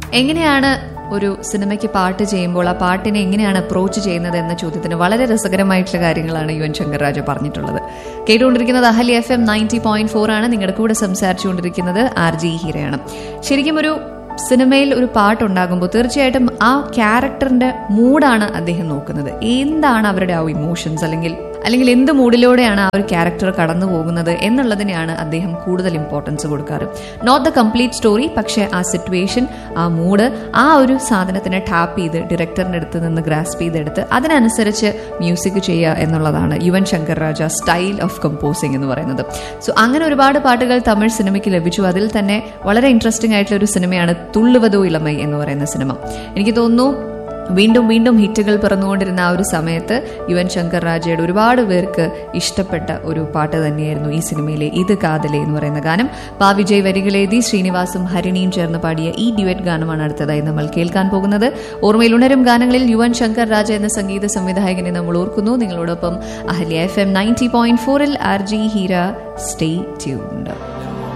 എങ്ങനെയാണ് ഒരു സിനിമയ്ക്ക് പാട്ട് ചെയ്യുമ്പോൾ ആ പാട്ടിനെ എങ്ങനെയാണ് അപ്രോച്ച് ചെയ്യുന്നത് എന്ന ചോദ്യത്തിന് വളരെ രസകരമായിട്ടുള്ള കാര്യങ്ങളാണ് യുവൻ ശങ്കർ രാജ പറഞ്ഞിട്ടുള്ളത് കേട്ടുകൊണ്ടിരിക്കുന്നത് Ahalya FM ninety point four ഫോർ ആണ് നിങ്ങളുടെ കൂടെ സംസാരിച്ചുകൊണ്ടിരിക്കുന്നത് ആർ ജി ഹീരയാണ് ശരിക്കും ഒരു സിനിമയിൽ ഒരു പാട്ടുണ്ടാകുമ്പോൾ തീർച്ചയായിട്ടും ആ ക്യാരക്ടറിന്റെ മൂഡാണ് അദ്ദേഹം നോക്കുന്നത് എന്താണ് അവരുടെ ആ ഇമോഷൻസ് അല്ലെങ്കിൽ അല്ലെങ്കിൽ എന്ത് മൂഡിലൂടെയാണ് ആ ഒരു ക്യാരക്ടർ കടന്നു പോകുന്നത് എന്നുള്ളതിനെയാണ് അദ്ദേഹം കൂടുതൽ ഇമ്പോർട്ടൻസ് കൊടുക്കാറ് നോട്ട് ദ കംപ്ലീറ്റ് സ്റ്റോറി പക്ഷേ ആ സിറ്റുവേഷൻ ആ മൂഡ് ആ ഒരു സാധനത്തിനെ ടാപ്പ് ചെയ്ത് ഡയറക്ടറിന്റെ അടുത്ത് നിന്ന് ഗ്രാസ്പ് ചെയ്തെടുത്ത് അതിനനുസരിച്ച് മ്യൂസിക് ചെയ്യുക എന്നുള്ളതാണ് Yuvan Shankar Raja style of composing എന്ന് പറയുന്നത് സോ അങ്ങനെ ഒരുപാട് പാട്ടുകൾ തമിഴ് സിനിമയ്ക്ക് ലഭിച്ചു അതിൽ തന്നെ വളരെ ഇൻട്രസ്റ്റിംഗ് ആയിട്ടുള്ള ഒരു സിനിമയാണ് തുള്ളുവതോ ഇളമൈ എന്ന് പറയുന്ന സിനിമ എനിക്ക് തോന്നുന്നു വീണ്ടും വീണ്ടും ഹിറ്റുകൾ പിറന്നുകൊണ്ടിരുന്ന ആ ഒരു സമയത്ത് യുവൻ ശങ്കർ രാജയുടെ ഒരുപാട് പേർക്ക് ഇഷ്ടപ്പെട്ട ഒരു പാട്ട് തന്നെയായിരുന്നു ഈ സിനിമയിലെ ഇത് കാതലെ എന്ന് പറയുന്ന ഗാനം പാ വിജയ് വരികളെഴുതി ശ്രീനിവാസും ഹരിണിയും ചേർന്ന് പാടിയ ഈ ഡ്യുവറ്റ് ഗാനമാണ് അടുത്തതായി നമ്മൾ കേൾക്കാൻ പോകുന്നത് ഓർമ്മയിൽ ഉണരും ഗാനങ്ങളിൽ യുവൻ ശങ്കർ രാജ എന്ന സംഗീത സംവിധായകനെ നമ്മൾ ഓർക്കുന്നു നിങ്ങളോടൊപ്പം അഹല്യ എഫ് എം നയൻറ്റി പോയിന്റ് ഫോറിൽ R G Heera stay tuned